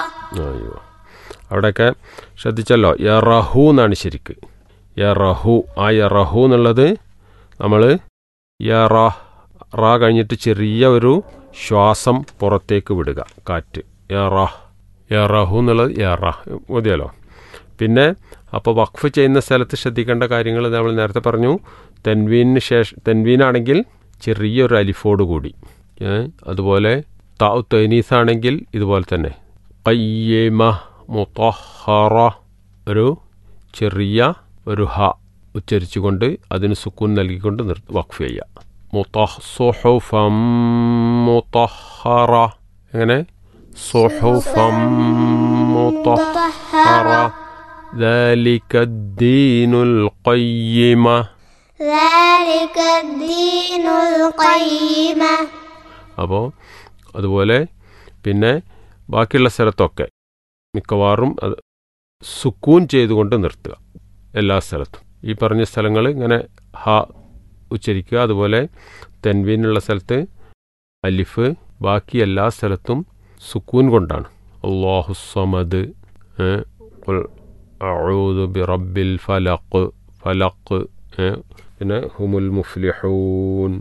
അയ്യോ അവിടെയൊക്കെ ശ്രദ്ധിച്ചല്ലോ യറഹു എന്നാണ് ശരിക്ക് യറഹു ആ യറഹു എന്നുള്ളത് നമ്മൾ യറ റ കഴിഞ്ഞിട്ട് ചെറിയ ഒരു ശ്വാസം പുറത്തേക്ക് വിടുക കാറ്റ് യറ യറഹു എന്നുള്ളത് യറ മതിയല്ലോ പിന്നെ അപ്പോൾ വഖഫ് ചെയ്യുന്ന സ്ഥലത്ത് ശ്രദ്ധിക്കേണ്ട കാര്യങ്ങൾ നമ്മൾ നേരത്തെ പറഞ്ഞു തെൻവീനിന് ശേഷം തെൻവീനാണെങ്കിൽ ചെറിയൊരു അലിഫോട് കൂടി ഏ, അതുപോലെ താഉ തൈനീസ് ആണെങ്കിൽ ഇതുപോലെ തന്നെ കയ്യേമ മുത്തഹറ ഒരു ചെറിയ ഒരു ഹ ഉച്ചരിച്ചുകൊണ്ട് അതിന് സുക്കൂൻ നൽകിക്കൊണ്ട് നിർ വഖഫ് ചെയ്യുക മുത്തഹ് സുഹുഫം മുത്തഹറ എങ്ങനെ സുഹുഫം മുത്തഹറ ذلك الدين القيمة ذلك الدين القيمة അപ്പോൾ അതുപോലെ പിന്നെ ബാക്കിയുള്ള സ്ഥലത്തൊക്കെ മിക്കവാറും അത് സുക്കൂൻ ചെയ്തുകൊണ്ട് നിർത്തുക എല്ലാ സ്ഥലത്തും ഈ പറഞ്ഞ സ്ഥലങ്ങൾ ഇങ്ങനെ ഹ ഉച്ചരിക്കുക അതുപോലെ തെൻവീനുള്ള സ്ഥലത്ത് അലിഫ് ബാക്കി എല്ലാ സ്ഥലത്തും സുക്കൂൻ കൊണ്ടാണ് അള്ളാഹു സമദ് ഏ, ഖുൽ അഊദു ബിറബ്ബിൽ ഫലഖ് ഫലഖ് ഏ, പിന്നെ ഹുമുൽ മുഫ്ലിഹൂൻ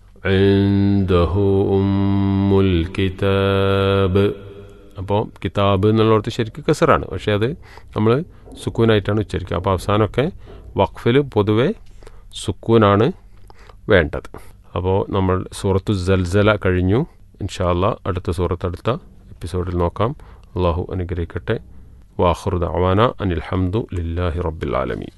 عنده أم الكتاب അപ്പോൾ കിതാബ് എന്നുള്ളിടത്ത് ശരിക്കും കസറാണ് പക്ഷേ അത് നമ്മൾ സുക്കൂനായിട്ടാണ് ഉച്ചരിക്കുക അപ്പോൾ അവസാനമൊക്കെ വഖഫിൽ പൊതുവെ സുക്കൂനാണ് വേണ്ടത് അപ്പോൾ നമ്മൾ സൂറത്തു ജൽസല കഴിഞ്ഞു ഇൻഷാല്ല അടുത്ത സൂറത്ത് അടുത്ത എപ്പിസോഡിൽ നോക്കാം അള്ളാഹു അനുഗ്രഹിക്കട്ടെ വാഹുറുദ് അവാന അനിൽഹംദു ലില്ലാഹി റബ്ബിൽ ആലമീൻ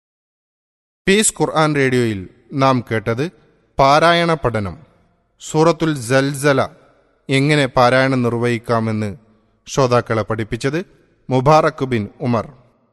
പീസ് ഖുർആൻ റേഡിയോയിൽ നാം കേട്ടത് പാരായണ പഠനം സൂറത്തുൽ ജൽസല എങ്ങനെ പാരായണം നിർവഹിക്കാമെന്ന് ശ്രോതാക്കളെ പഠിപ്പിച്ചത് മുബാറക് ബിൻ ഉമർ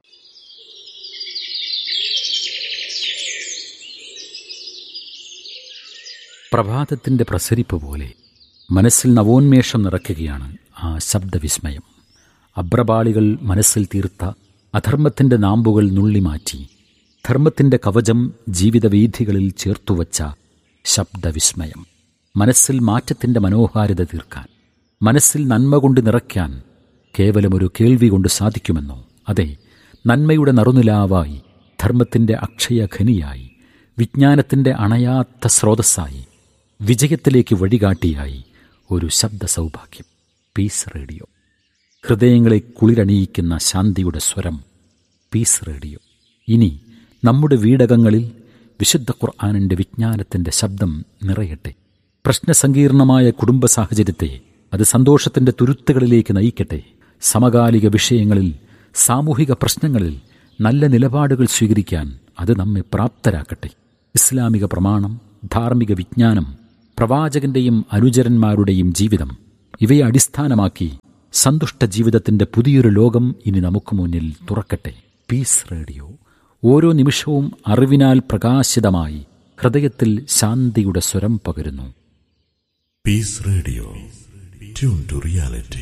പ്രഭാതത്തിന്റെ പ്രസരിപ്പ് പോലെ മനസ്സിൽ നവോന്മേഷം നിറയ്ക്കുകയാണ് ആ ശബ്ദവിസ്മയം അബ്രപാളികൾ മനസ്സിൽ തീർത്ത അധർമ്മത്തിന്റെ നാമ്പുകൾ നുള്ളിമാറ്റി ധർമ്മത്തിന്റെ കവചം ജീവിതവീഥികളിൽ ചേർത്തുവച്ച ശബ്ദവിസ്മയം മനസ്സിൽ മാറ്റത്തിന്റെ മനോഹാരിത തീർക്കാൻ മനസ്സിൽ നന്മ കൊണ്ട് നിറയ്ക്കാൻ കേവലമൊരു കേൾവി കൊണ്ട് സാധിക്കുമെന്നോ അതെ നന്മയുടെ നറുനിലാവായി ധർമ്മത്തിന്റെ അക്ഷയഖനിയായി വിജ്ഞാനത്തിന്റെ അണയാത്ത സ്രോതസ്സായി വിജയത്തിലേക്ക് വഴികാട്ടിയായി ഒരു ശബ്ദ സൗഭാഗ്യം പീസ് റേഡിയോ ഹൃദയങ്ങളെ കുളിരണിയിക്കുന്ന ശാന്തിയുടെ സ്വരം പീസ് റേഡിയോ ഇനി നമ്മുടെ വീടകങ്ങളിൽ വിശുദ്ധ ഖുർആാനിൻ്റെ വിജ്ഞാനത്തിൻ്റെ ശബ്ദം നിറയട്ടെ പ്രശ്നസങ്കീർണമായ കുടുംബ സാഹചര്യത്തെ അത് സന്തോഷത്തിൻ്റെ തുരുത്തുകളിലേക്ക് നയിക്കട്ടെ സമകാലിക വിഷയങ്ങളിൽ സാമൂഹിക പ്രശ്നങ്ങളിൽ നല്ല നിലപാടുകൾ സ്വീകരിക്കാൻ അത് നമ്മെ പ്രാപ്തരാക്കട്ടെ ഇസ്ലാമിക പ്രമാണം ധാർമ്മിക വിജ്ഞാനം പ്രവാചകന്റെയും അനുചരന്മാരുടെയും ജീവിതം ഇവയെ അടിസ്ഥാനമാക്കി സന്തുഷ്ട ജീവിതത്തിന്റെ പുതിയൊരു ലോകം ഇനി നമുക്ക് മുന്നിൽ തുറക്കട്ടെ പീസ് റേഡിയോ ഓരോ നിമിഷവും അറിവിനാൽ പ്രകാശിതമായി ഹൃദയത്തിൽ ശാന്തിയുടെ സ്വരം പകരുന്നു Peace Radio. Tune to reality.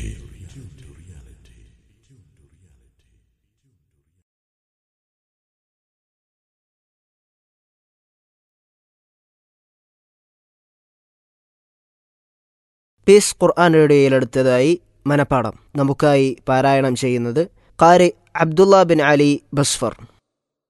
Peace Quran റേഡിയോയിൽ അടുത്തതായി മനപ്പാടം നമുക്കായി പാരായണം ചെയ്യുന്നത് കാരി അബ്ദുള്ള ബിൻ അലി ബസ്ഫർ